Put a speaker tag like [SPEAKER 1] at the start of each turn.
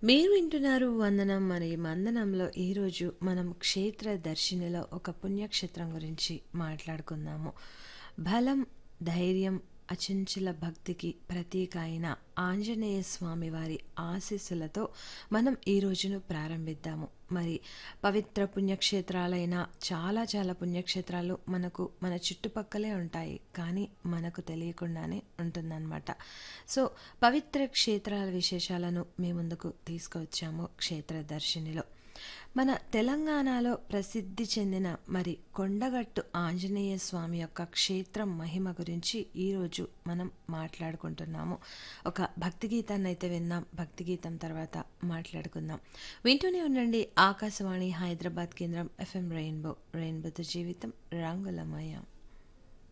[SPEAKER 1] మీరు వింటున్నారు వందనం మరి మందనంలో ఈరోజు మనం క్షేత్ర దర్శినిలో ఒక పుణ్యక్షేత్రం గురించి మాట్లాడుకుందాము బలం ధైర్యం అచంచల భక్తికి ప్రతీక అయిన ఆంజనేయ స్వామి వారి ఆశీస్సులతో మనం ఈ రోజును ప్రారంభిద్దాము మరి పవిత్ర పుణ్యక్షేత్రాలైన చాలా చాలా పుణ్యక్షేత్రాలు మనకు మన చుట్టుపక్కలే ఉంటాయి కానీ మనకు తెలియకుండానే ఉంటుందన్నమాట సో పవిత్ర క్షేత్రాల విశేషాలను మీ ముందుకు తీసుకువచ్చాము క్షేత్ర దర్శినిలో మన తెలంగాణలో ప్రసిద్ధి చెందిన మరి కొండగట్టు ఆంజనేయ స్వామి యొక్క క్షేత్రం మహిమ గురించి ఈరోజు మనం మాట్లాడుకుంటున్నాము ఒక భక్తి గీతాన్ని అయితే విన్నాం భక్తి గీతం తర్వాత మాట్లాడుకుందాం వింటూనే ఉండండి ఆకాశవాణి హైదరాబాద్ కేంద్రం ఎఫ్ఎం రెయిన్బో రెయిన్బోతో జీవితం రంగులమయం